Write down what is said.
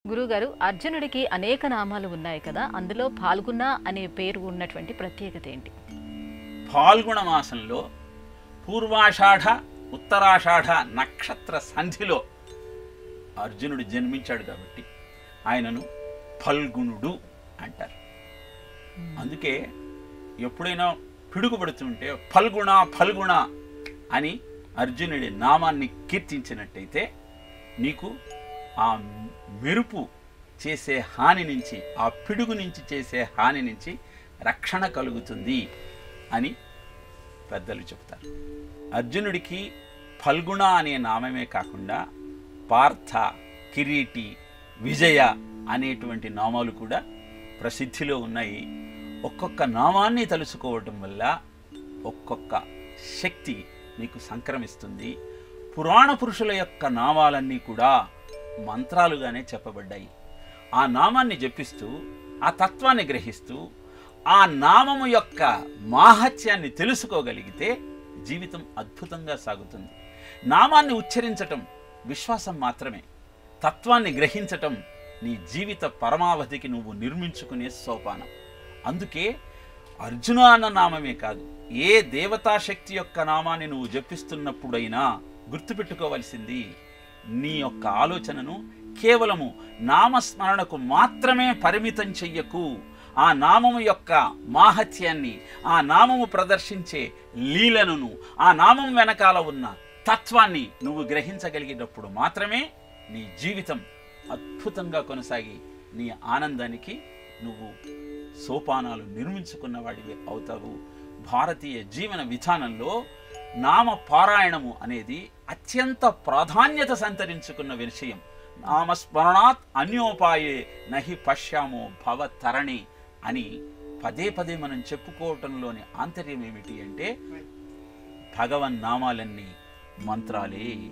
గురుగారు అర్జునుడికి అనేక నామాలు ఉన్నాయి కదా అందులో పాల్గొన్న అనే పేరు ఉన్నటువంటి ప్రత్యేకత ఏంటి ఫాల్గుణ మాసంలో పూర్వాషాఢ ఉత్తరాషాఢ నక్షత్ర సంధిలో అర్జునుడు జన్మించాడు కాబట్టి ఆయనను ఫల్గుణుడు అంటారు అందుకే ఎప్పుడైనా పిడుగుపడుతుంటే ఫల్గుణ ఫల్గుణ అని అర్జునుడి నామాన్ని కీర్తించినట్టయితే నీకు ఆ మెరుపు చేసే హాని నుంచి ఆ పిడుగు నుంచి చేసే హాని నుంచి రక్షణ కలుగుతుంది అని పెద్దలు చెప్తారు అర్జునుడికి ఫల్గుణ అనే నామమే కాకుండా పార్థ కిరీటి విజయ అనేటువంటి నామాలు కూడా ప్రసిద్ధిలో ఉన్నాయి ఒక్కొక్క నామాన్ని తలుచుకోవటం వల్ల ఒక్కొక్క శక్తి మీకు సంక్రమిస్తుంది పురాణ పురుషుల యొక్క నామాలన్నీ కూడా మంత్రాలుగానే చెప్పబడ్డాయి ఆ నామాన్ని జపిస్తూ ఆ తత్వాన్ని గ్రహిస్తూ ఆ నామము యొక్క మాహత్యాన్ని తెలుసుకోగలిగితే జీవితం అద్భుతంగా సాగుతుంది నామాన్ని ఉచ్చరించటం విశ్వాసం మాత్రమే తత్వాన్ని గ్రహించటం నీ జీవిత పరమావధికి నువ్వు నిర్మించుకునే సోపానం అందుకే అర్జున అన్న నామమే కాదు ఏ దేవతా శక్తి యొక్క నామాన్ని నువ్వు జపిస్తున్నప్పుడైనా గుర్తుపెట్టుకోవలసింది నీ యొక్క ఆలోచనను కేవలము నామస్మరణకు మాత్రమే పరిమితం చెయ్యకు ఆ నామము యొక్క మాహత్యాన్ని ఆ నామము ప్రదర్శించే లీలలను ఆ నామం వెనకాల ఉన్న తత్వాన్ని నువ్వు గ్రహించగలిగినప్పుడు మాత్రమే నీ జీవితం అద్భుతంగా కొనసాగి నీ ఆనందానికి నువ్వు సోపానాలు నిర్మించుకున్న వాడివి అవుతావు భారతీయ జీవన విధానంలో నామ పారాయణము అనేది అత్యంత ప్రాధాన్యత సంతరించుకున్న విషయం నామస్మరణాత్ అన్యోపాయే నహి పశ్యామో భవతరణి అని పదే పదే మనం చెప్పుకోవటంలోని ఆంతర్యం ఏమిటి అంటే భగవన్ నామాలన్నీ మంత్రాలే